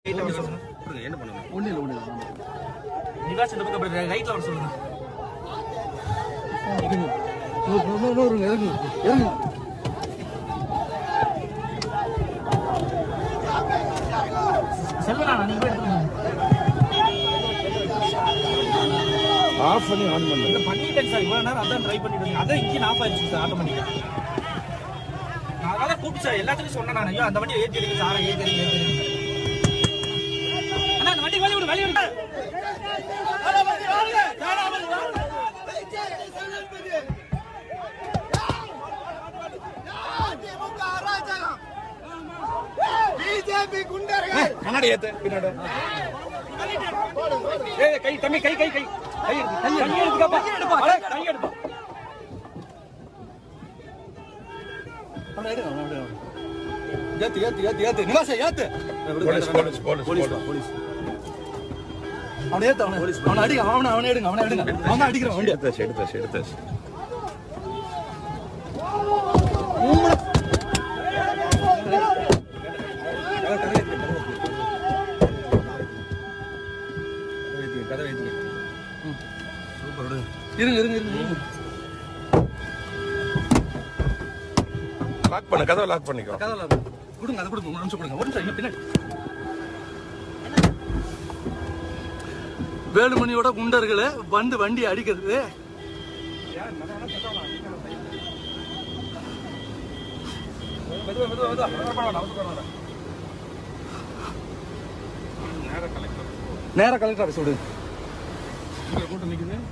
என்ன பண்ணுங்க ஒண்ணு இல்லை ஒண்ணு இல்லை நிகாஷ் இந்த பக்கம் அப்படி ரைட்ல வர சொல்லுங்க இருங்க நூறு நூறு நூறுங்க இறங்குங்க இறங்குங்க செல்வனா நீங்க போய் எடுத்துக்கோங்க. ஆஃப் பண்ணி ஆன் பண்ணுங்க இதை பண்ணிட்டேன் சார் இவ்வளவு நேரம் அதான் ட்ரை பண்ணிட்டு இருந்தேன் அதான் இங்கே ஆஃப் ஆயிடுச்சு சார் ஆட்டோமேட்டிக்கா நான் அதான் கூப்பிட்டு சார் எல்லாத்துக்கும் சொன்னேன் நான் ஐயோ அந்த வண்டியை ஏற்றி எடுங்க சாரை ஏற்றி எடுங்க ஏற்றி எடுங்க அண்ணா அந்த வண்டி வழி விடு வழி விடு பிஜேபி குண்டர்கள் கண்ணாடி ஏத்து பின்னாடி ஏய் கை தம்பி கை கை கை கை எடுத்து கை கை எடுத்துக்கப்பா அட, கை எடுப்பா அவனை எடுங்க அவனை எடுங்க ஏத்து ஏத்து ஏத்து ஏத்து நிவாச ஏத்து police police police police police அவனை ஏத்து அவனை அவனை அடிங்க அவனை அவனை எடுங்க அவனை எடுங்க அவன் தான் அடிக்கிறான் வண்டி எடுத்தாச்சு எடுத்தாச்சு எடுத்தாச்சு இருங்க இருங்க இருங்க இருங்க லாக் பண்ணு கதவை லாக் பண்ணிக்கோ கதவுல கொடுங்க அதை கொடுங்க ஒரு நிமிஷம் கொடுங்க ஒரு நிமிஷம் இங்க பின்னாடி வேலுமணியோட குண்டர்களே வந்து வண்டி அடிக்கிறது நேரா கலெக்டர் ஆஃபீஸ் விடுங்க கூட்டம் நிக்குது